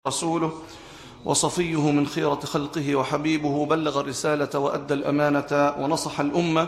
رسوله وصفيه من خيرة خلقه وحبيبه بلغ الرسالة وأدى الأمانة ونصح الأمة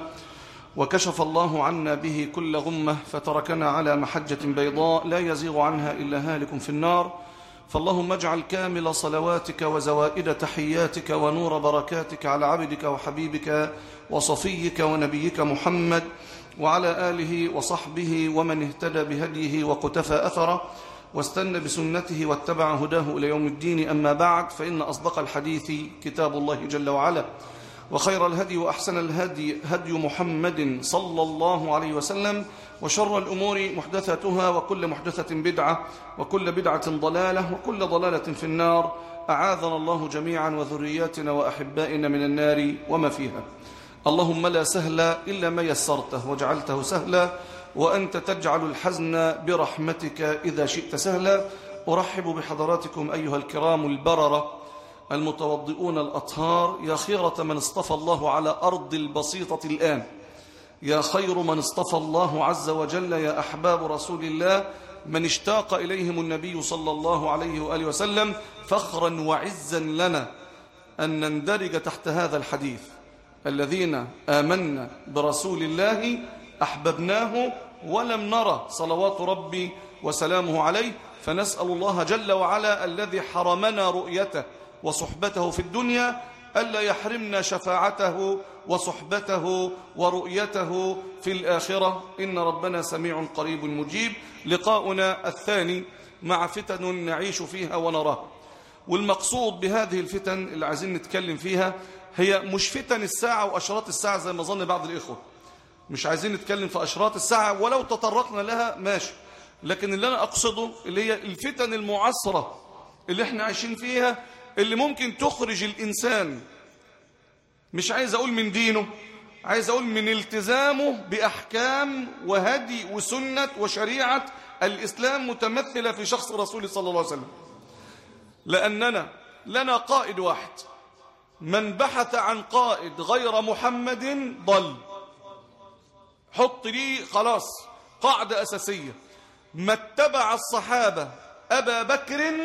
وكشف الله عنا به كل غمة فتركنا على محجة بيضاء لا يزيغ عنها إلا هالك في النار فاللهم اجعل كامل صلواتك وزوائد تحياتك ونور بركاتك على عبدك وحبيبك وصفيك ونبيك محمد وعلى آله وصحبه ومن اهتدى بهديه وقتفى أثره واستنى بسنته واتبع هداه إلى يوم الدين أما بعد فإن أصدق الحديث كتاب الله جل وعلا وخير الهدي وأحسن الهدي هدي محمد صلى الله عليه وسلم وشر الأمور محدثاتها وكل محدثة بدعة وكل بدعة ضلالة وكل ضلالة في النار أعاذنا الله جميعا وذرياتنا وأحبائنا من النار وما فيها اللهم لا سهل إلا ما يسرته وجعلته سهلا وأنت تجعل الحزن برحمتك إذا شئت سهلا أرحب بحضراتكم أيها الكرام البررة المتوضئون الأطهار يا خيرة من اصطفى الله على أرض البسيطة الآن يا خير من اصطفى الله عز وجل يا أحباب رسول الله من اشتاق إليهم النبي صلى الله عليه وآله وسلم فخرا وعزا لنا أن نندرج تحت هذا الحديث الذين آمنا برسول الله أحببناه ولم نرى صلوات ربي وسلامه عليه فنسأل الله جل وعلا الذي حرمنا رؤيته وصحبته في الدنيا ألا يحرمنا شفاعته وصحبته ورؤيته في الآخرة إن ربنا سميع قريب مجيب لقاؤنا الثاني مع فتن نعيش فيها ونراها والمقصود بهذه الفتن اللي عايزين نتكلم فيها هي مش فتن الساعة وأشراط الساعة زي ما ظن بعض الإخوة مش عايزين نتكلم في أشراط الساعة ولو تطرقنا لها ماشي لكن اللي أنا أقصده اللي هي الفتن المعاصرة اللي احنا عايشين فيها اللي ممكن تخرج الإنسان مش عايز أقول من دينه عايز أقول من التزامه بأحكام وهدي وسنة وشريعة الإسلام متمثلة في شخص رسول صلى الله عليه وسلم لأننا لنا قائد واحد من بحث عن قائد غير محمد ضل حط لي خلاص قاعدة أساسية ما اتبع الصحابة أبا بكر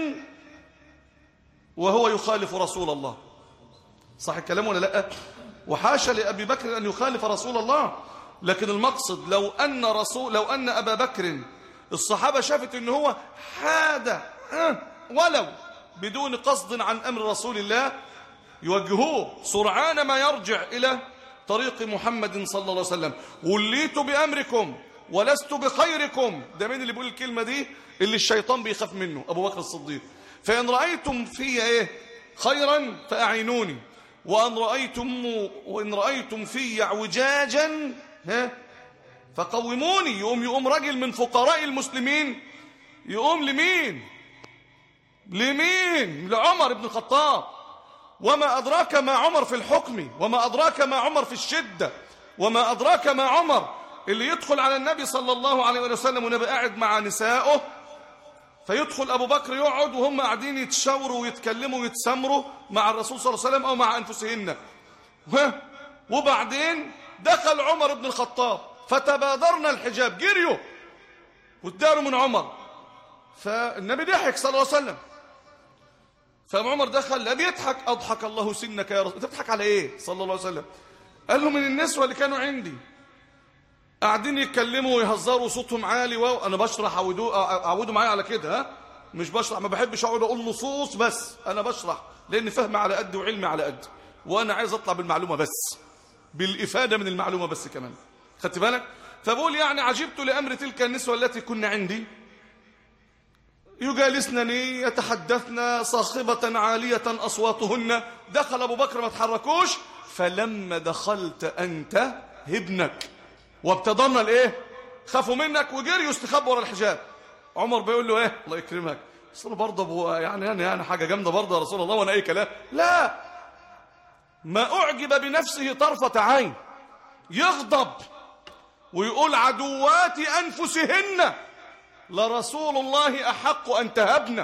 وهو يخالف رسول الله صح الكلام ولا لا وحاشا لأبي بكر أن يخالف رسول الله لكن المقصد لو أن رسول لو أن أبا بكر الصحابة شافت أنه هو حاد ولو بدون قصد عن أمر رسول الله يوجهوه سرعان ما يرجع إلى طريق محمد صلى الله عليه وسلم وليت بأمركم ولست بخيركم ده مين اللي بيقول الكلمة دي اللي الشيطان بيخاف منه أبو بكر الصديق فإن رأيتم في إيه خيرا فأعينوني وأن رأيتم وإن رأيتم في اعوجاجا ها فقوموني يقوم يقوم راجل من فقراء المسلمين يقوم لمين لمين لعمر بن الخطاب وما أدراك ما عمر في الحكم وما أدراك ما عمر في الشدة وما أدراك ما عمر اللي يدخل على النبي صلى الله عليه وسلم ونبي قاعد مع نسائه فيدخل أبو بكر يقعد وهم قاعدين يتشاوروا ويتكلموا ويتسمروا مع الرسول صلى الله عليه وسلم أو مع أنفسهن وبعدين دخل عمر بن الخطاب فتبادرنا الحجاب جريوا واداروا من عمر فالنبي ضحك صلى الله عليه وسلم فعمر دخل لا بيضحك أضحك الله سنك يا رسول تضحك على إيه صلى الله عليه وسلم قال له من النسوة اللي كانوا عندي قاعدين يتكلموا ويهزروا صوتهم عالي وانا بشرح اعودوا معايا على كده ها مش بشرح ما بحبش اقعد اقول نصوص بس انا بشرح لان فهمي على قد وعلمي على قد وانا عايز اطلع بالمعلومه بس بالافاده من المعلومه بس كمان خدت بالك فبقول يعني عجبت لامر تلك النسوه التي كن عندي يجالسنني يتحدثن صاخبة عالية أصواتهن دخل أبو بكر ما تحركوش فلما دخلت أنت ابنك وابتدرنا الايه خافوا منك وجريوا استخبوا ورا الحجاب عمر بيقول له ايه الله يكرمك اصل برضه ابو يعني يعني يعني حاجه جامده برضه يا رسول الله وانا اي كلام لا ما اعجب بنفسه طرفه عين يغضب ويقول عدوات انفسهن لرسول الله احق ان تهبنا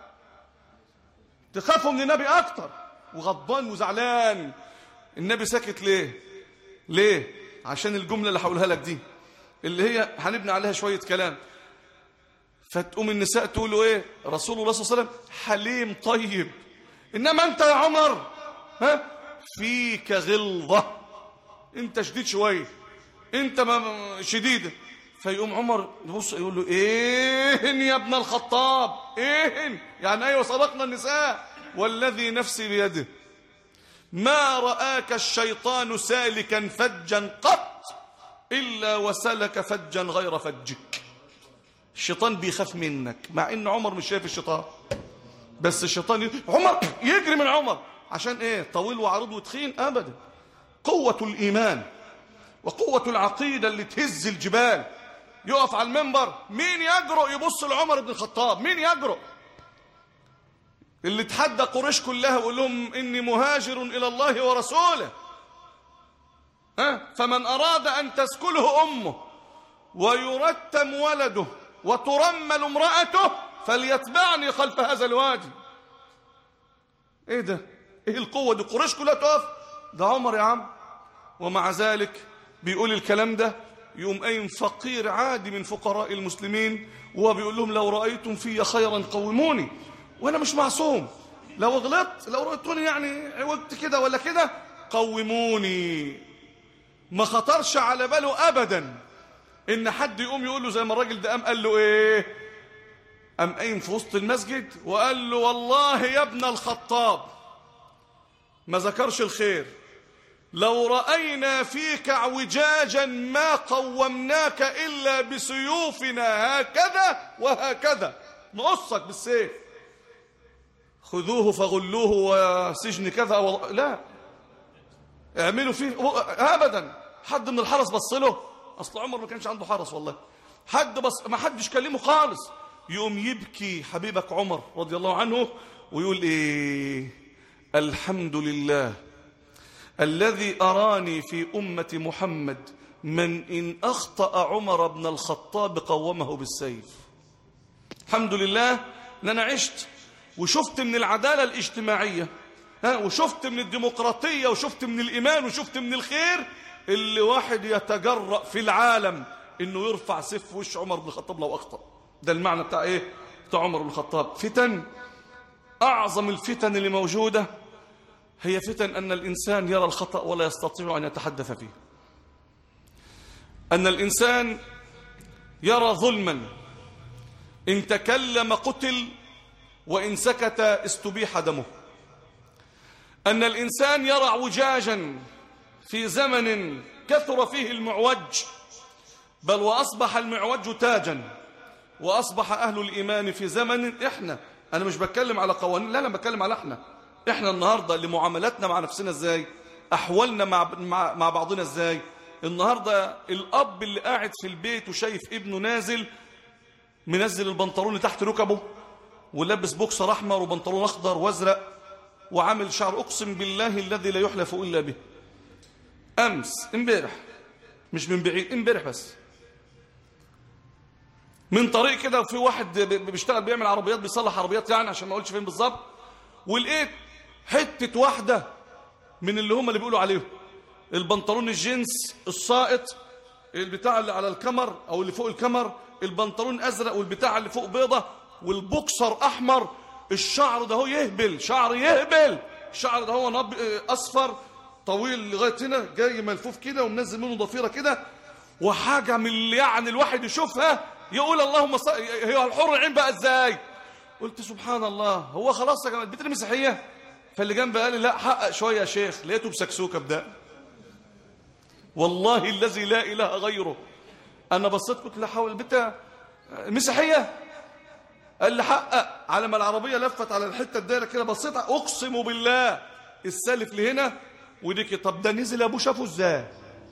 تخافوا من النبي اكتر وغضبان وزعلان النبي ساكت ليه ليه عشان الجملة اللي هقولها لك دي اللي هي هنبني عليها شوية كلام فتقوم النساء تقولوا ايه رسول الله صلى الله عليه وسلم حليم طيب انما انت يا عمر ها فيك غلظة انت شديد شوية انت ما شديد فيقوم عمر يبص يقول له ايه يا ابن الخطاب ايه يعني ايوه صدقنا النساء والذي نفسي بيده ما رآك الشيطان سالكا فجا قط إلا وسلك فجا غير فجك الشيطان بيخاف منك مع ان عمر مش شايف الشيطان بس الشيطان ي... عمر يجري من عمر عشان ايه طويل وعريض وتخين ابدا قوة الايمان وقوة العقيدة اللي تهز الجبال يقف على المنبر مين يجرؤ يبص لعمر بن الخطاب مين يجرؤ اللي تحدى قريش كلها ويقول لهم اني مهاجر الى الله ورسوله ها فمن اراد ان تسكله امه ويرتم ولده وترمل امرأته فليتبعني خلف هذا الوادي ايه ده ايه القوة دي قريش كلها تقف ده عمر يا عم ومع ذلك بيقول الكلام ده يقوم قايم فقير عادي من فقراء المسلمين وهو بيقول لهم لو رأيتم في خيرا قوموني وانا مش معصوم لو غلطت لو رأيتوني يعني عوجت كده ولا كده قوموني ما خطرش على باله ابدا ان حد يقوم يقول له زي ما الراجل ده قام قال له ايه قام قايم في وسط المسجد وقال له والله يا ابن الخطاب ما ذكرش الخير لو رأينا فيك اعوجاجا ما قومناك إلا بسيوفنا هكذا وهكذا نقصك بالسيف خذوه فغلوه وسجن كذا و... لا اعملوا فيه ابدا حد من الحرس بص له اصل عمر ما كانش عنده حرس والله حد بس ما حدش كلمه خالص يقوم يبكي حبيبك عمر رضي الله عنه ويقول ايه الحمد لله الذي أراني في أمة محمد من إن أخطأ عمر بن الخطاب قومه بالسيف الحمد لله أن أنا عشت وشفت من العدالة الاجتماعية ها وشفت من الديمقراطية وشفت من الإيمان وشفت من الخير اللي واحد يتجرأ في العالم إنه يرفع سيف في وش عمر بن الخطاب لو أخطأ ده المعنى بتاع إيه بتاع عمر بن الخطاب فتن أعظم الفتن اللي موجودة هي فتن أن الإنسان يرى الخطأ ولا يستطيع أن يتحدث فيه أن الإنسان يرى ظلما إن تكلم قتل وإن سكت استبيح دمه أن الإنسان يرى اعوجاجا في زمن كثر فيه المعوج بل وأصبح المعوج تاجا وأصبح أهل الإيمان في زمن إحنا أنا مش بتكلم على قوانين لا أنا بتكلم على إحنا إحنا النهاردة لمعاملاتنا مع نفسنا إزاي أحوالنا مع, مع, مع بعضنا إزاي النهاردة الأب اللي قاعد في البيت وشايف ابنه نازل منزل البنطلون تحت ركبه ولابس بوكسر أحمر وبنطلون أخضر وأزرق وعامل شعر أقسم بالله الذي لا يحلف إلا به أمس امبارح مش من بعيد امبارح بس من طريق كده وفي واحد بيشتغل بيعمل عربيات بيصلح عربيات يعني عشان ما اقولش فين بالظبط ولقيت حته واحده من اللي هم اللي بيقولوا عليهم البنطلون الجينز الساقط البتاع اللي على الكمر او اللي فوق الكمر البنطلون ازرق والبتاع اللي فوق بيضه والبوكسر احمر الشعر ده هو يهبل شعر يهبل الشعر ده هو نب... اصفر طويل لغايه هنا جاي ملفوف كده ومنزل منه ضفيره كده وحاجه من اللي يعني الواحد يشوفها يقول اللهم صل... هي الحر العين بقى ازاي قلت سبحان الله هو خلاص يا جماعه البيت المسيحيه فاللي جنبي قال لي لا حقق شويه يا شيخ لقيته بسكسوكه بدا والله الذي لا اله غيره انا بصيت قلت لا حول البيت مسيحيه قال لي حقق على ما العربيه لفت على الحته الدايره كده بصيت اقسم بالله السالف لهنا وديك طب ده نزل ابوه شافه ازاي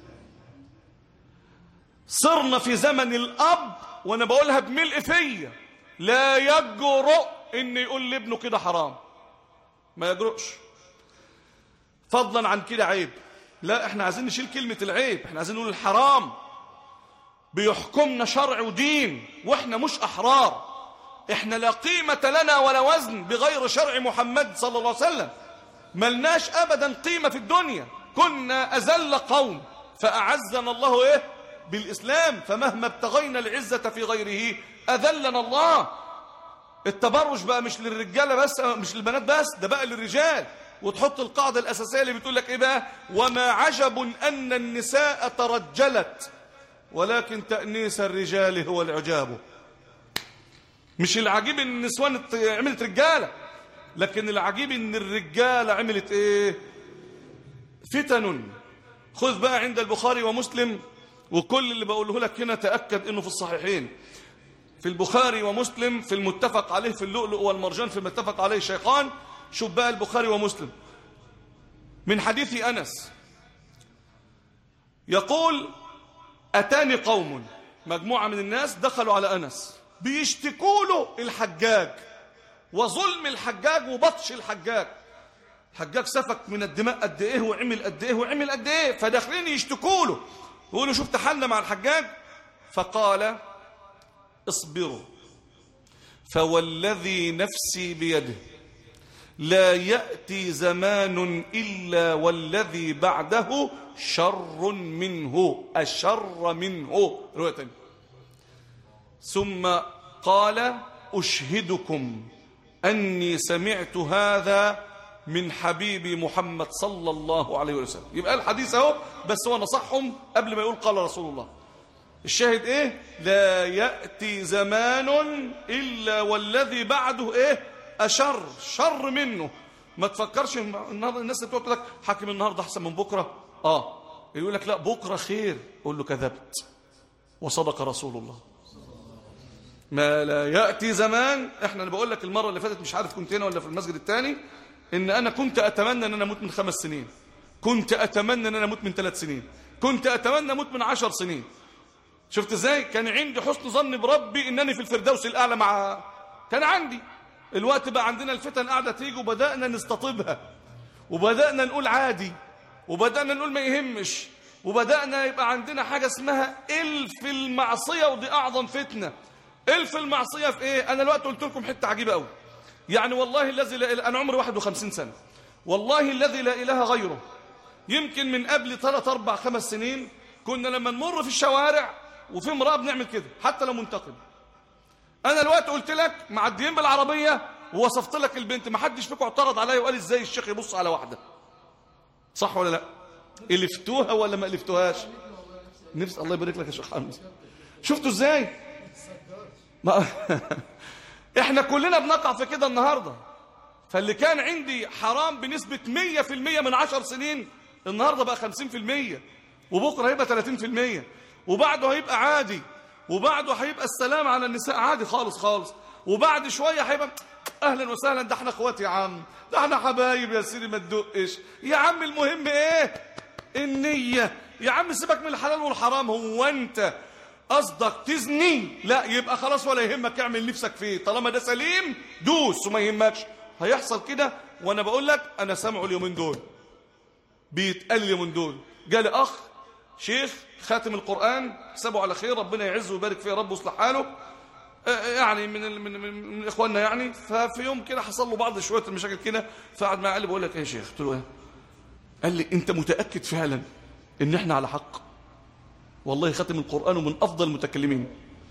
صرنا في زمن الاب وانا بقولها بملء فيا لا يجرؤ ان يقول لابنه كده حرام ما يجرؤش فضلا عن كده عيب لا احنا عايزين نشيل كلمة العيب احنا عايزين نقول الحرام بيحكمنا شرع ودين واحنا مش احرار احنا لا قيمة لنا ولا وزن بغير شرع محمد صلى الله عليه وسلم ملناش ابدا قيمة في الدنيا كنا ازل قوم فاعزنا الله ايه بالاسلام فمهما ابتغينا العزة في غيره أذلنا الله التبرج بقى مش للرجالة بس مش للبنات بس ده بقى للرجال وتحط القاعدة الأساسية اللي بتقول لك إيه بقى وما عجب أن النساء ترجلت ولكن تأنيس الرجال هو العجاب مش العجيب ان النسوان عملت رجاله لكن العجيب ان الرجاله عملت ايه فتن خذ بقى عند البخاري ومسلم وكل اللي بقوله لك هنا تاكد انه في الصحيحين في البخاري ومسلم في المتفق عليه في اللؤلؤ والمرجان في المتفق عليه الشيخان شوف بقى البخاري ومسلم من حديث انس يقول اتاني قوم مجموعه من الناس دخلوا على انس بيشتكوا له الحجاج وظلم الحجاج وبطش الحجاج الحجاج سفك من الدماء قد ايه وعمل قد ايه وعمل قد ايه فداخلين يشتكوا له يقولوا شفت حالنا مع الحجاج فقال اصبروا فوالذي نفسي بيده لا يأتي زمان إلا والذي بعده شر منه أشر منه رواية تانية ثم قال أشهدكم أني سمعت هذا من حبيبي محمد صلى الله عليه وسلم يبقى الحديث اهو بس هو نصحهم قبل ما يقول قال رسول الله الشاهد ايه لا يأتي زمان إلا والذي بعده ايه أشر شر منه ما تفكرش النهارده الناس اللي بتقول لك حاكم النهارده احسن من بكره اه يقول لك لا بكره خير قول له كذبت وصدق رسول الله ما لا يأتي زمان احنا انا بقول لك المرة اللي فاتت مش عارف كنت هنا ولا في المسجد الثاني ان انا كنت اتمنى ان انا اموت من خمس سنين كنت اتمنى ان انا اموت من ثلاث سنين كنت اتمنى اموت من عشر سنين شفت ازاي كان عندي حسن ظن بربي انني في الفردوس الاعلى مع كان عندي الوقت بقى عندنا الفتن قاعده تيجي وبدانا نستطيبها وبدانا نقول عادي وبدانا نقول ما يهمش وبدانا يبقى عندنا حاجه اسمها الف المعصيه ودي اعظم فتنه الف المعصيه في ايه انا الوقت قلت لكم حته عجيبه قوي يعني والله الذي لا إله انا عمري 51 سنه والله الذي لا اله غيره يمكن من قبل 3 4 5 سنين كنا لما نمر في الشوارع وفي امراه بنعمل كده حتى لو منتقد انا الوقت قلت لك معديين بالعربيه ووصفت لك البنت ما حدش فيكم اعترض عليا وقال ازاي الشيخ يبص على واحده صح ولا لا الفتوها ولا ما الفتوهاش نفس الله يبارك لك يا شيخ حمزه شفتوا ازاي ما احنا كلنا بنقع في كده النهارده فاللي كان عندي حرام بنسبة 100% من عشر سنين النهارده بقى 50% وبكره هيبقى 30% وبعده هيبقى عادي وبعده هيبقى السلام على النساء عادي خالص خالص وبعد شويه هيبقى اهلا وسهلا ده احنا اخوات يا عم ده احنا حبايب يا سيدي ما تدقش يا عم المهم ايه النيه يا عم سيبك من الحلال والحرام هو انت قصدك تزني لا يبقى خلاص ولا يهمك اعمل نفسك فيه طالما ده سليم دوس وما يهمكش هيحصل كده وانا بقول لك انا سامعه اليومين دول بيتقال اليومين دول جالي اخ شيخ خاتم القران حسابه على خير ربنا يعزه ويبارك فيه يا رب ويصلح حاله يعني من ال من, من, من اخواننا يعني ففي يوم كده حصل له بعض شويه المشاكل كده فقعد معايا قال لي بقول لك ايه يا شيخ قلت له ايه قال لي انت متاكد فعلا ان احنا على حق والله ختم القرآن ومن أفضل المتكلمين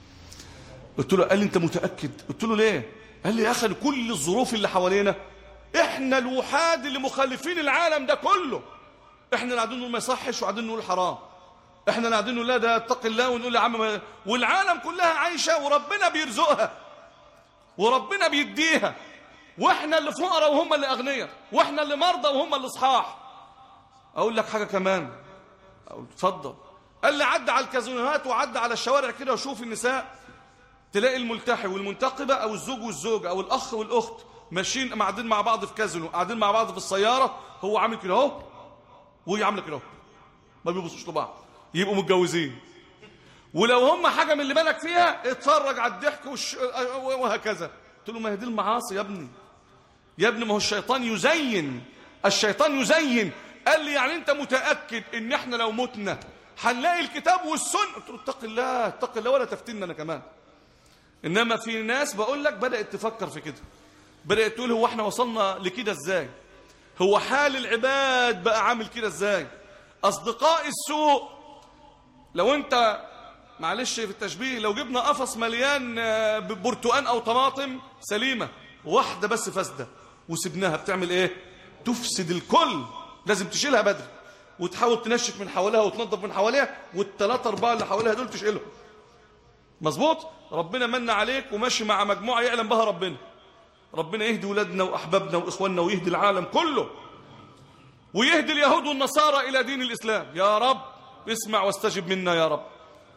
قلت له قال لي أنت متأكد قلت له ليه قال لي يا أخي كل الظروف اللي حوالينا إحنا الوحاد اللي مخالفين العالم ده كله إحنا اللي قاعدين نقول ما يصحش وقاعدين نقول حرام إحنا اللي قاعدين نقول لا ده اتق الله ونقول يا عم ما... والعالم كلها عايشة وربنا بيرزقها وربنا بيديها وإحنا اللي فقراء وهم اللي أغنياء وإحنا اللي مرضى وهم اللي صحاح أقول لك حاجة كمان أقول اتفضل قال لي عدى على الكازينوهات وعدى على الشوارع كده وشوف النساء تلاقي الملتحي والمنتقبة أو الزوج والزوجة أو الأخ والأخت ماشيين قاعدين مع بعض في كازينو قاعدين مع بعض في السيارة هو عامل كده اهو وهي عاملة كده اهو ما بيبصوش لبعض يبقوا متجوزين ولو هم حاجة من اللي بالك فيها اتفرج على الضحك والش... وهكذا قلت له ما هي دي المعاصي يا ابني يا ابني ما هو الشيطان يزين الشيطان يزين قال لي يعني انت متأكد ان احنا لو متنا هنلاقي الكتاب والسنة قلت له اتق الله اتق الله ولا تفتن انا كمان انما في ناس بقول لك بدأت تفكر في كده بدأت تقول هو احنا وصلنا لكده ازاي هو حال العباد بقى عامل كده ازاي اصدقاء السوء لو انت معلش في التشبيه لو جبنا قفص مليان آه، برتقان او طماطم سليمه واحده بس فاسده وسبناها بتعمل ايه تفسد الكل لازم تشيلها بدري وتحاول تنشف من حواليها وتنظف من حواليها والثلاثه اربعه اللي حواليها دول تشيلهم مظبوط ربنا من عليك وماشي مع مجموعه يعلم بها ربنا ربنا يهدي ولادنا واحبابنا واخواننا ويهدي العالم كله ويهدي اليهود والنصارى الى دين الاسلام يا رب اسمع واستجب منا يا رب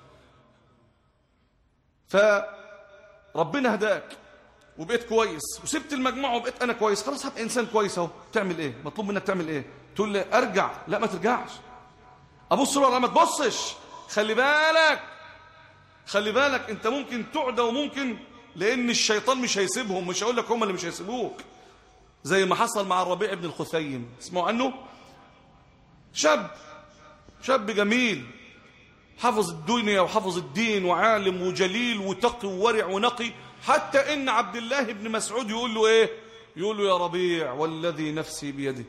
فربنا هداك وبقيت كويس وسبت المجموعه وبقيت انا كويس خلاص هبقى انسان كويس اهو تعمل ايه مطلوب منك تعمل ايه تقول لي ارجع لا ما ترجعش ابص ورا ما تبصش خلي بالك خلي بالك انت ممكن تعدى وممكن لان الشيطان مش هيسيبهم مش هقول لك هم اللي مش هيسيبوك زي ما حصل مع الربيع بن الخثيم اسمعوا عنه شاب شاب جميل حفظ الدنيا وحفظ الدين وعالم وجليل وتقي وورع ونقي حتى ان عبد الله بن مسعود يقول له ايه يقول له يا ربيع والذي نفسي بيده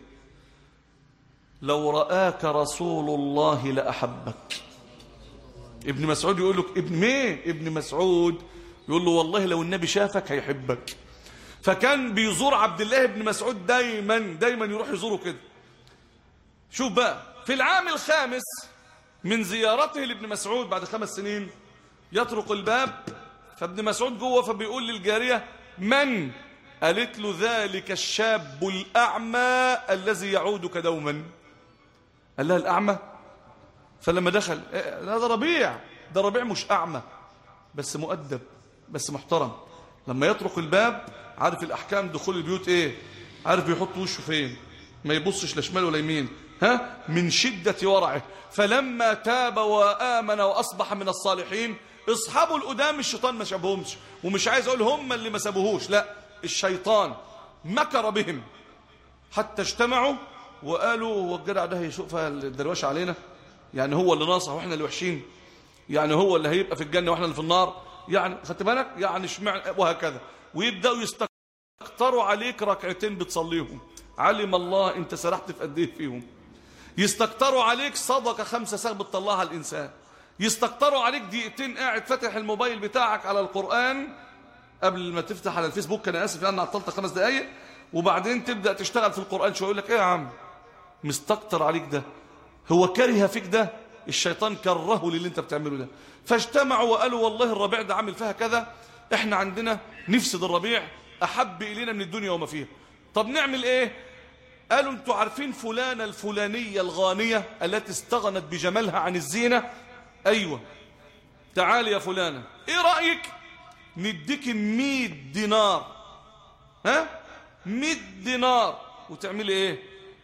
لو رآك رسول الله لأحبك ابن مسعود يقول له ابن مين ابن مسعود يقول له والله لو النبي شافك هيحبك فكان بيزور عبد الله بن مسعود دايما دايما يروح يزوره كده شوف بقى في العام الخامس من زيارته لابن مسعود بعد خمس سنين يطرق الباب فابن مسعود جوه فبيقول للجارية من قالت له ذلك الشاب الأعمى الذي يعودك دوما قال لها الأعمى فلما دخل هذا ربيع ده ربيع مش أعمى بس مؤدب بس محترم لما يطرق الباب عارف الأحكام دخول البيوت إيه عارف بيحط وشه فين ما يبصش لا شمال ولا يمين ها من شدة ورعه فلما تاب وآمن وأصبح من الصالحين اصحابه القدام الشيطان ما شابهمش ومش عايز اقول هم اللي ما سابوهوش لا الشيطان مكر بهم حتى اجتمعوا وقالوا هو الجدع ده هيشوف الدروشه علينا يعني هو اللي ناصح واحنا اللي وحشين يعني هو اللي هيبقى في الجنه واحنا اللي في النار يعني خدت بالك يعني اشمعنى وهكذا ويبداوا يستكتروا عليك ركعتين بتصليهم علم الله انت سرحت في قد ايه فيهم يستكتروا عليك صدقه خمسه سنه بتطلعها الانسان يستكتروا عليك دقيقتين قاعد فاتح الموبايل بتاعك على القرآن قبل ما تفتح على الفيسبوك انا اسف لان عطلت خمس دقايق وبعدين تبدا تشتغل في القرآن شويه يقول لك ايه يا عم مستكتر عليك ده هو كره فيك ده الشيطان كرهه للي انت بتعمله ده فاجتمعوا وقالوا والله الربيع ده عامل فيها كذا احنا عندنا نفسد الربيع احب الينا من الدنيا وما فيها طب نعمل ايه قالوا انتوا عارفين فلانة الفلانية الغانية التي استغنت بجمالها عن الزينة أيوة تعال يا فلانة إيه رأيك نديك مية دينار ها مية دينار وتعملي إيه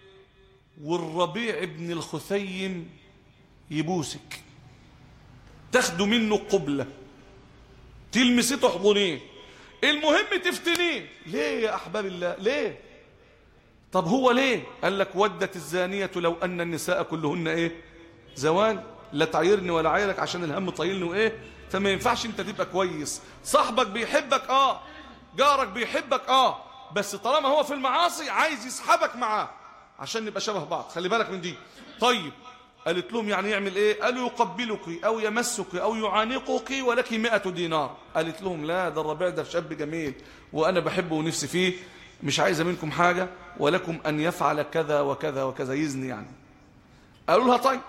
والربيع ابن الخثيم يبوسك تاخدوا منه قبلة تلمسيه تحضنيه المهم تفتنيه ليه يا أحباب الله ليه طب هو ليه قال لك ودت الزانية لو أن النساء كلهن إيه زوان لا تعيرني ولا عيرك عشان الهم طايلني وايه فما ينفعش انت تبقى كويس صاحبك بيحبك اه جارك بيحبك اه بس طالما هو في المعاصي عايز يسحبك معاه عشان نبقى شبه بعض خلي بالك من دي طيب قالت لهم يعني يعمل ايه قالوا يقبلك او يمسك او يعانقك ولك مئة دينار قالت لهم لا ده الربيع ده شاب جميل وانا بحبه ونفسي فيه مش عايزه منكم حاجه ولكم ان يفعل كذا وكذا وكذا يزني يعني قالوا لها طيب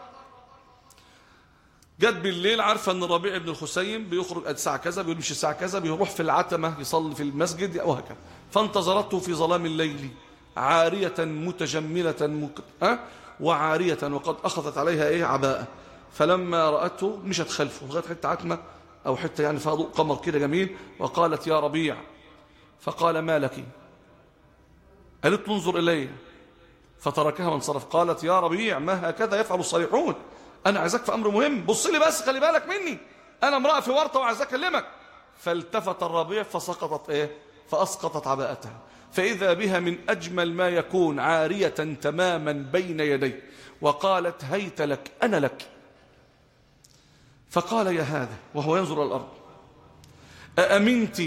جت بالليل عارفه ان الربيع بن الخسيم بيخرج الساعه كذا بيمشي الساعه كذا بيروح في العتمه يصلي في المسجد وهكذا فانتظرته في ظلام الليل عاريه متجمله مك... أه؟ وعاريه وقد اخذت عليها ايه عباءه فلما راته مشت خلفه لغايه حته عتمه او حته يعني فيها ضوء قمر كده جميل وقالت يا ربيع فقال ما لك قالت انظر الي فتركها وانصرف قالت يا ربيع ما هكذا يفعل الصالحون انا عايزك في امر مهم بص لي بس خلي بالك مني انا امراه في ورطه وعايز اكلمك فالتفت الربيع فسقطت ايه فاسقطت عباءتها فاذا بها من اجمل ما يكون عاريه تماما بين يديه وقالت هيت لك انا لك فقال يا هذا وهو ينظر الارض أأمنت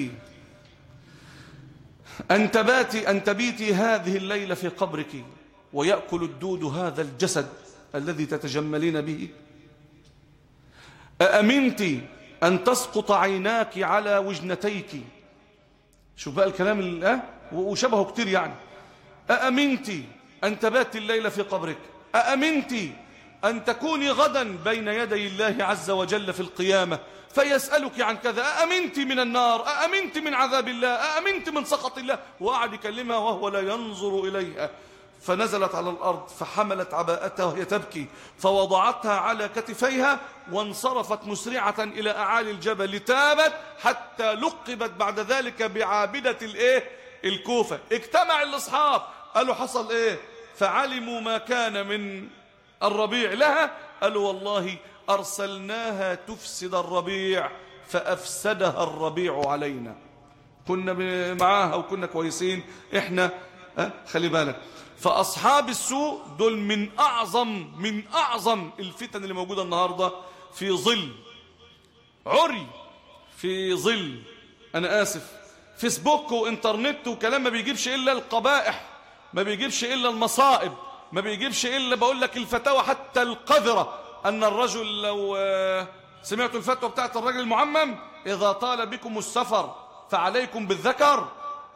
أن تباتي أن تبيتي هذه الليلة في قبرك ويأكل الدود هذا الجسد الذي تتجملين به أأمنت أن تسقط عيناك على وجنتيك شوف بقى الكلام أه؟ وشبهه كتير يعني أأمنت أن تبات الليل في قبرك أأمنت أن تكوني غدا بين يدي الله عز وجل في القيامة فيسألك عن كذا أأمنت من النار أأمنت من عذاب الله أأمنت من سخط الله وقعد يكلمها وهو لا ينظر إليها فنزلت على الأرض فحملت عباءتها وهي تبكي فوضعتها على كتفيها وانصرفت مسرعة إلى أعالي الجبل تابت حتى لقبت بعد ذلك بعابدة الإيه؟ الكوفة اجتمع الأصحاب قالوا حصل إيه فعلموا ما كان من الربيع لها قالوا والله أرسلناها تفسد الربيع فأفسدها الربيع علينا كنا معاها وكنا كويسين احنا اه خلي بالك فأصحاب السوء دول من أعظم من أعظم الفتن اللي موجودة النهاردة في ظل عري في ظل أنا آسف فيسبوك وإنترنت وكلام ما بيجيبش إلا القبائح ما بيجيبش إلا المصائب ما بيجيبش إلا بقول لك الفتاوى حتى القذرة أن الرجل لو سمعتوا الفتوى بتاعت الرجل المعمم إذا طال بكم السفر فعليكم بالذكر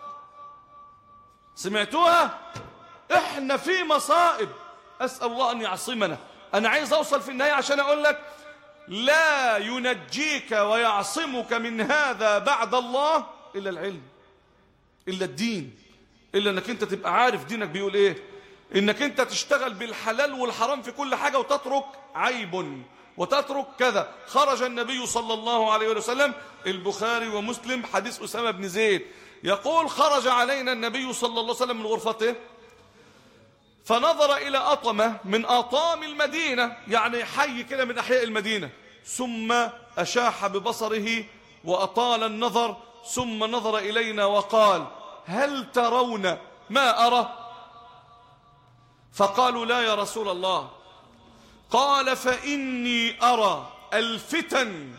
سمعتوها احنا في مصائب أسأل الله أن يعصمنا أنا عايز أوصل في النهاية عشان أقول لك لا ينجيك ويعصمك من هذا بعد الله إلا العلم إلا الدين إلا أنك أنت تبقى عارف دينك بيقول إيه إنك أنت تشتغل بالحلال والحرام في كل حاجة وتترك عيب وتترك كذا خرج النبي صلى الله عليه وسلم البخاري ومسلم حديث أسامة بن زيد يقول خرج علينا النبي صلى الله عليه وسلم من غرفته فنظر إلى أطمة من أطام المدينة يعني حي كده من أحياء المدينة ثم أشاح ببصره وأطال النظر ثم نظر إلينا وقال هل ترون ما أرى فقالوا لا يا رسول الله قال فإني أرى الفتن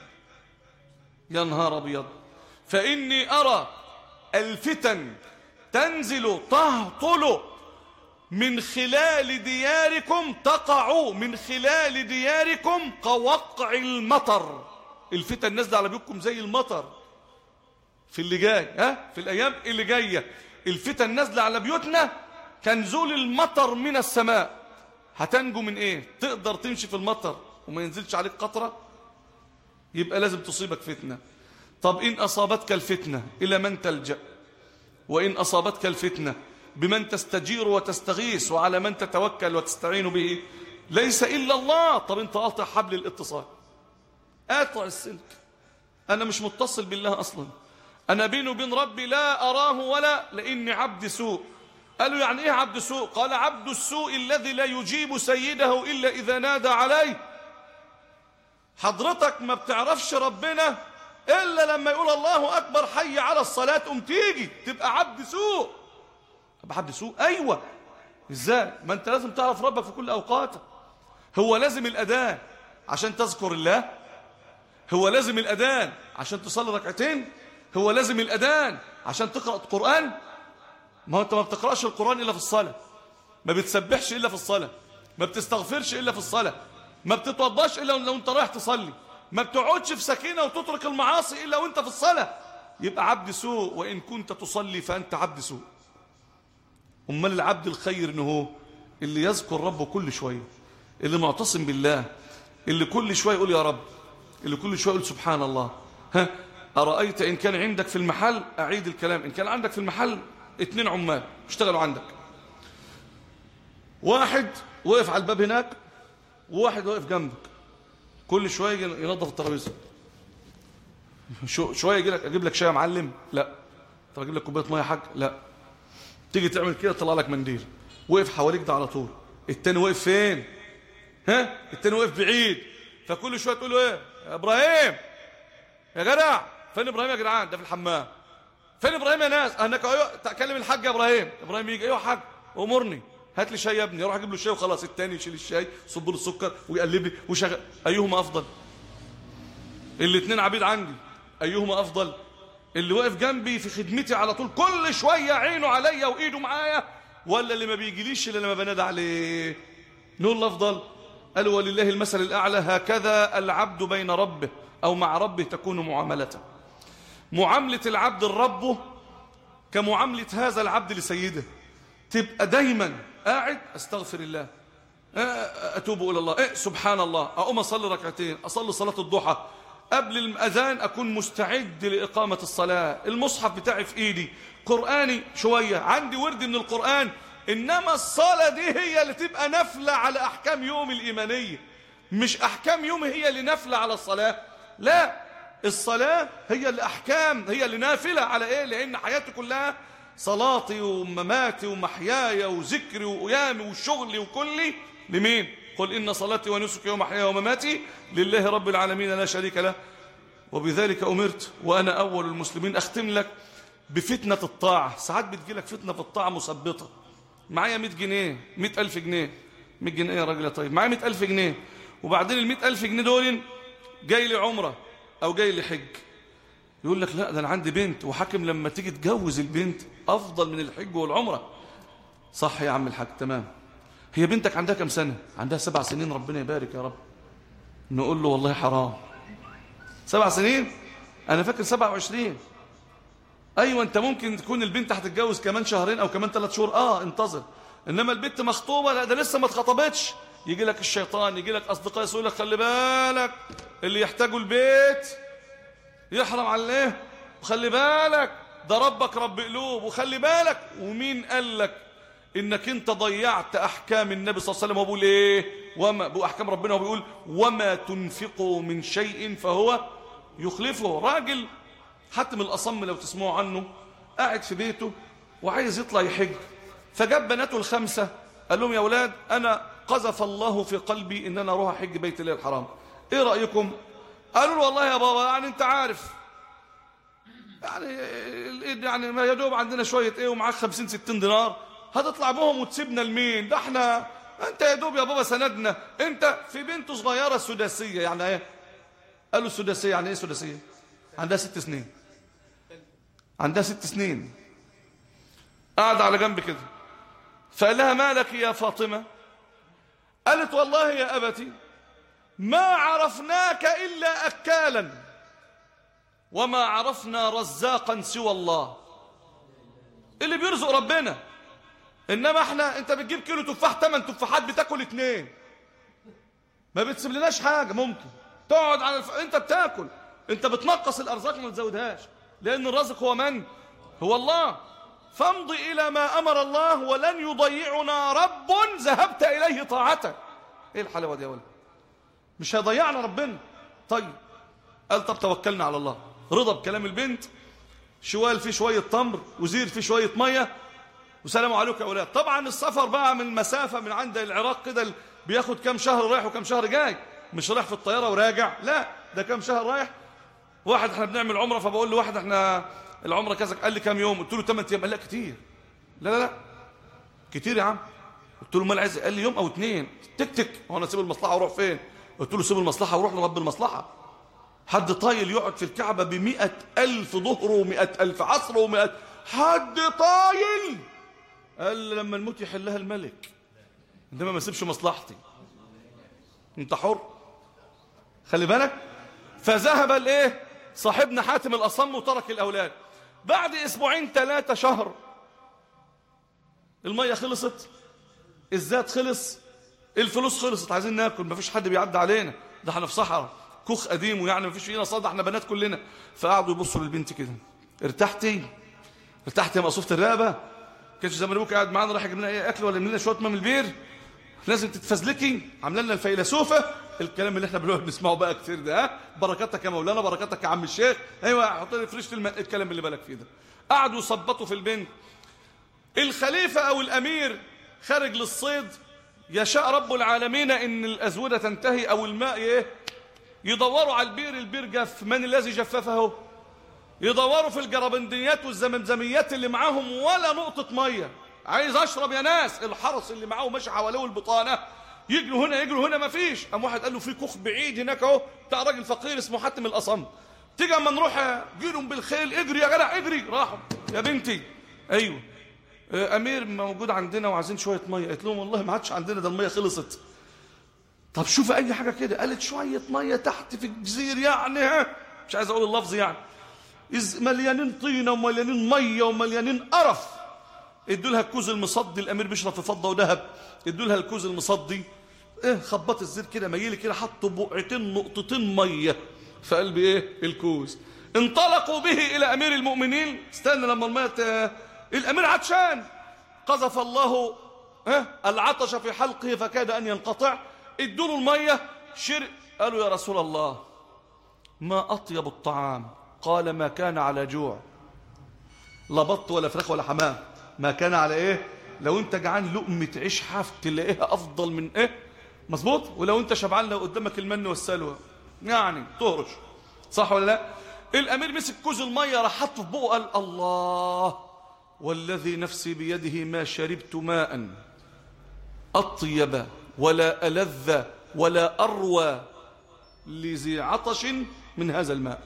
يا نهار أبيض فإني أرى الفتن تنزل تهطل من خلال دياركم تقع من خلال دياركم كوقع المطر الفتن نازله على بيوتكم زي المطر في اللي جاي ها في الايام اللي جايه الفتن نازله على بيوتنا كنزول المطر من السماء هتنجو من ايه تقدر تمشي في المطر وما ينزلش عليك قطره يبقى لازم تصيبك فتنه طب ان اصابتك الفتنه الى من تلجا وان اصابتك الفتنه بمن تستجير وتستغيث وعلى من تتوكل وتستعين به ليس إلا الله طب انت قاطع حبل الاتصال قاطع السلك أنا مش متصل بالله أصلا أنا بيني وبين ربي لا أراه ولا لإني عبد سوء قالوا يعني إيه عبد سوء قال عبد السوء الذي لا يجيب سيده إلا إذا نادى عليه حضرتك ما بتعرفش ربنا إلا لما يقول الله أكبر حي على الصلاة قم تيجي تبقى عبد سوء ابقى عبد سوء ايوه ازاي ما انت لازم تعرف ربك في كل اوقاتك هو لازم الاذان عشان تذكر الله هو لازم الاذان عشان تصلي ركعتين هو لازم الاذان عشان تقرا القران ما هو انت ما بتقراش القران الا في الصلاه ما بتسبحش الا في الصلاه ما بتستغفرش الا في الصلاه ما بتتوضاش الا لو انت رايح تصلي ما بتقعدش في سكينه وتترك المعاصي الا وانت في الصلاه يبقى عبد سوء وان كنت تصلي فانت عبد سوء امال العبد الخير انه هو اللي يذكر ربه كل شويه اللي معتصم بالله اللي كل شويه يقول يا رب اللي كل شويه يقول سبحان الله ها ارايت ان كان عندك في المحل اعيد الكلام ان كان عندك في المحل اتنين عمال اشتغلوا عندك واحد وقف على الباب هناك وواحد واقف جنبك كل شويه ينظف الترابيزه شويه يجي لك اجيب لك شاي يا معلم لا طب اجيب لك كوبايه ميه يا حاج لا تيجي تعمل كده طلع لك منديل وقف حواليك ده على طول التاني وقف فين ها التاني وقف بعيد فكل شويه تقول له ايه يا ابراهيم يا جدع فين ابراهيم يا جدعان ده في الحمام فين ابراهيم يا ناس انك ايوه تكلم الحاج يا ابراهيم ابراهيم يجي ايوه يا حاج امرني هات لي شاي يا ابني اروح اجيب له الشاي وخلاص التاني يشيل الشاي يصب له السكر ويقلب لي وشغل ايهما افضل الاثنين عبيد عندي ايهما افضل اللي واقف جنبي في خدمتي على طول كل شويه عينه عليا وايده معايا ولا اللي ما بيجيليش الا لما بنادى عليه نقول الافضل قالوا ولله المثل الأعلى هكذا العبد بين ربه أو مع ربه تكون معاملته معاملة العبد لربه كمعاملة هذا العبد لسيده تبقى دايما قاعد استغفر الله أتوب إلى الله إيه سبحان الله أقوم أصلي ركعتين أصلي صلاة الضحى قبل الأذان أكون مستعد لإقامة الصلاة المصحف بتاعي في إيدي قرآني شوية عندي ورد من القرآن إنما الصلاة دي هي اللي تبقى نفلة على أحكام يوم الإيمانية مش أحكام يوم هي اللي نفلة على الصلاة لا الصلاة هي اللي أحكام هي اللي نافلة على إيه لأن حياتي كلها صلاتي ومماتي ومحياي وذكري وقيامي وشغلي وكلي لمين قل إن صلاتي ونسكي ومحياي ومماتي لله رب العالمين لا شريك له وبذلك أمرت وأنا أول المسلمين أختم لك بفتنة الطاعة ساعات بتجيلك فتنة في الطاعة مثبطة معايا 100 جنيه 100 ألف جنيه 100 جنيه يا راجل طيب معايا 100 ألف جنيه وبعدين ال 100 ألف جنيه دول جاي لي عمرة أو جاي لي حج يقول لك لا ده أنا عندي بنت وحاكم لما تيجي تجوز البنت أفضل من الحج والعمرة صح يا عم الحاج تمام هي بنتك عندها كم سنة عندها سبع سنين ربنا يبارك يا رب نقول له والله حرام سبع سنين أنا فاكر سبع وعشرين أيوة أنت ممكن تكون البنت هتتجوز كمان شهرين أو كمان ثلاث شهور آه انتظر إنما البنت مخطوبة لا ده لسه ما اتخطبتش يجي لك الشيطان يجي لك أصدقاء يقول لك خلي بالك اللي يحتاجوا البيت يحرم على ايه وخلي بالك ده ربك رب قلوب وخلي بالك ومين قال لك انك انت ضيعت احكام النبي صلى الله عليه وسلم وبيقول ايه وما باحكام ربنا وبيقول وما تنفقوا من شيء فهو يخلفه راجل حتم الاصم لو تسمعوا عنه قاعد في بيته وعايز يطلع يحج فجاب بناته الخمسه قال لهم يا اولاد انا قذف الله في قلبي ان انا اروح احج بيت الله الحرام ايه رايكم قالوا له والله يا بابا يعني انت عارف يعني يعني ما يدوب عندنا شويه ايه ومعاك 50 60 دينار هتطلع بهم وتسيبنا لمين ده احنا انت يا دوب يا بابا سندنا انت في بنت صغيره سداسيه يعني ايه قالوا السداسيه يعني ايه سداسيه عندها ست سنين عندها ست سنين قاعده على جنب كده فقال لها مالك يا فاطمه قالت والله يا ابتي ما عرفناك إلا أكالا وما عرفنا رزاقا سوى الله اللي بيرزق ربنا إنما احنا انت بتجيب كيلو تفاح تمن تفاحات بتاكل اتنين ما بتسيب لناش حاجة ممكن تقعد على الف... انت بتاكل انت بتنقص الأرزاق ما تزودهاش لأن الرزق هو من هو الله فامضي إلى ما أمر الله ولن يضيعنا رب ذهبت إليه طاعته ايه الحلاوة دي يا ولد مش هيضيعنا ربنا طيب قال طب توكلنا على الله رضا بكلام البنت شوال فيه شوية تمر وزير فيه شوية مية وسلام عليكم يا أولاد طبعا السفر بقى من مسافة من عند العراق كده بياخد كام شهر رايح وكام شهر جاي مش رايح في الطيارة وراجع لا ده كام شهر رايح واحد احنا بنعمل عمرة فبقول له واحد احنا العمرة كذا قال لي كام يوم قلت له 8 ايام قال لا كتير لا لا لا كتير يا عم قلت له مال عايز قال لي يوم او اتنين تك تك هو انا اسيب المصلحة واروح فين قلت له سيب المصلحة وروح لرب المصلحة حد طايل يقعد في الكعبة بمئة ألف ظهر ومئة ألف عصر ومئة حد طايل قال لما الموت يحلها الملك انما ما سيبش مصلحتي انت حر خلي بالك فذهب الايه صاحبنا حاتم الأصم وترك الأولاد بعد أسبوعين ثلاثة شهر المية خلصت الزاد خلص الفلوس خلصت عايزين ناكل مفيش حد بيعدي علينا ده احنا في صحراء كوخ قديم ويعني مفيش فينا صدى احنا بنات كلنا فقعدوا يبصوا للبنت كده ارتحتي ارتحتي يا مقصوفه الرقبه كانش زمان ابوك قاعد معانا راح يجيب لنا ايه اكل ولا يملى لنا شويه ماء من البير لازم تتفزلكي عامله لنا الفيلسوفه الكلام اللي احنا بنقعد نسمعه بقى كتير ده ها بركاتك يا مولانا بركاتك يا عم الشيخ ايوه حط لي فريشه الماء الكلام اللي بالك فيه ده قعدوا يصبطوا في البنت الخليفه او الامير خارج للصيد يشاء رب العالمين ان الازوده تنتهي او الماء ايه يدوروا على البير البير جف من الذي جففه يدوروا في الجربنديات والزمزميات اللي معاهم ولا نقطه ميه عايز اشرب يا ناس الحرس اللي معاه ماشي حواليه البطانه يجروا هنا يجروا هنا مفيش قام واحد قال له في كوخ بعيد هناك اهو بتاع راجل فقير اسمه حاتم الاصم تيجي اما نروح جيلهم بالخيل اجري يا جدع اجري راحوا يا بنتي ايوه امير موجود عندنا وعايزين شويه ميه قالت لهم والله ما عادش عندنا ده الميه خلصت طب شوف اي حاجه كده قالت شويه ميه تحت في الجزير يعني ها مش عايز اقول اللفظ يعني إز مليانين طينه ومليانين ميه ومليانين قرف ادوا لها الكوز المصدي الامير بيشرب في فضه وذهب ادوا لها الكوز المصدي ايه خبط الزيت كده ميلي كده حطوا بقعتين نقطتين ميه في قلب ايه الكوز انطلقوا به الى امير المؤمنين استنى لما الميه الامير عطشان قذف الله اه العطش في حلقه فكاد ان ينقطع ادوا له الميه شرب قالوا يا رسول الله ما اطيب الطعام قال ما كان على جوع لا بط ولا فراخ ولا حمام ما كان على ايه لو انت جعان لقمه عيش حاف تلاقيها افضل من ايه مظبوط ولو انت شبعان لو قدامك المن والسلوى يعني تهرش صح ولا لا الامير مسك كوز الميه راح حطه في بقه قال الله والذي نفسي بيده ما شربت ماء اطيب ولا الذ ولا اروى لذي عطش من هذا الماء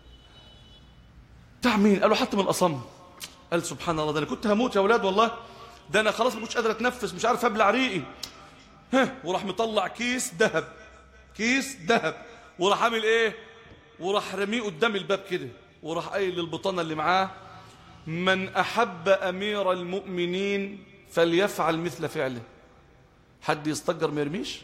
بتاع مين قالوا حتى من الاصم قال سبحان الله ده انا كنت هموت يا اولاد والله ده انا خلاص ما كنتش قادر اتنفس مش عارف ابلع ريقي ها وراح مطلع كيس ذهب كيس ذهب وراح عامل ايه وراح رميه قدام الباب كده وراح قايل للبطانه اللي معاه من احب امير المؤمنين فليفعل مثل فعله حد يستجر ما يرميش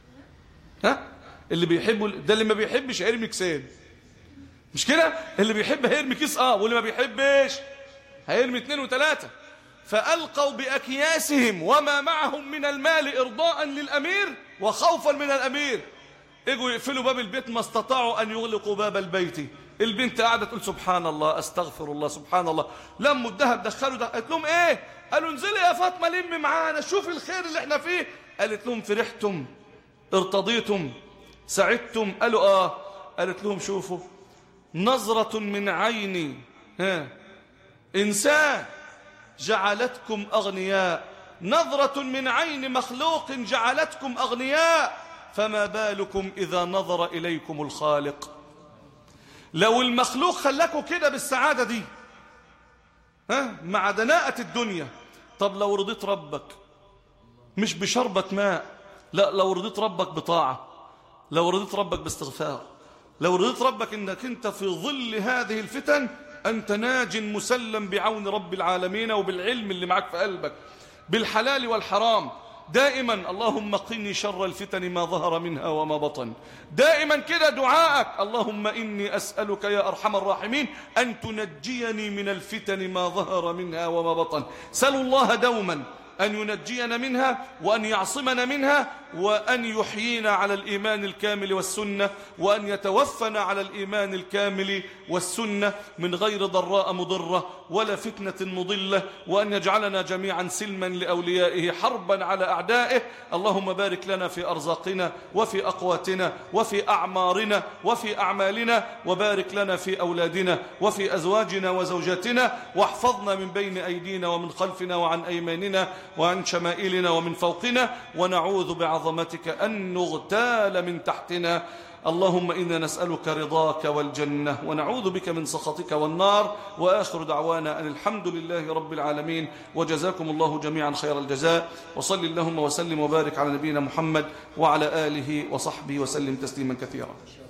ها اللي بيحبه ده اللي ما بيحبش هيرمي كسان مش كده اللي بيحب هيرمي كيس اه واللي ما بيحبش هيرمي اتنين وتلاتة فألقوا بأكياسهم وما معهم من المال إرضاء للأمير وخوفا من الأمير اجوا يقفلوا باب البيت ما استطاعوا أن يغلقوا باب البيت البنت قاعدة تقول سبحان الله استغفر الله سبحان الله لموا الذهب دخلوا ده قالت لهم ايه قالوا انزلي يا فاطمة لم معانا شوف الخير اللي احنا فيه قالت لهم فرحتم ارتضيتم سعدتم قالوا اه قالت لهم شوفوا نظرة من عيني ها إنسان جعلتكم أغنياء نظرة من عين مخلوق جعلتكم أغنياء فما بالكم إذا نظر إليكم الخالق لو المخلوق خلاكوا كده بالسعادة دي ها مع دناءة الدنيا طب لو رضيت ربك مش بشربة ماء لا لو رضيت ربك بطاعة لو رضيت ربك باستغفار لو رضيت ربك انك انت في ظل هذه الفتن انت ناج مسلم بعون رب العالمين وبالعلم اللي معك في قلبك بالحلال والحرام دائما اللهم قني شر الفتن ما ظهر منها وما بطن دائما كده دعاءك اللهم إني أسألك يا أرحم الراحمين أن تنجيني من الفتن ما ظهر منها وما بطن سلوا الله دوما أن ينجينا منها وأن يعصمنا منها وأن يحيينا على الإيمان الكامل والسنة وأن يتوفنا على الإيمان الكامل والسنة من غير ضراء مضرة ولا فتنة مضلة وأن يجعلنا جميعا سلما لأوليائه حربا على أعدائه اللهم بارك لنا في أرزاقنا وفي أقواتنا وفي أعمارنا وفي أعمالنا وبارك لنا في أولادنا وفي أزواجنا وزوجاتنا واحفظنا من بين أيدينا ومن خلفنا وعن أيماننا وعن شمائلنا ومن فوقنا ونعوذ بعظمتك أن نغتال من تحتنا اللهم إنا نسألك رضاك والجنة ونعوذ بك من سخطك والنار وآخر دعوانا أن الحمد لله رب العالمين وجزاكم الله جميعا خير الجزاء وصل اللهم وسلم وبارك على نبينا محمد وعلى آله وصحبه وسلم تسليما كثيرا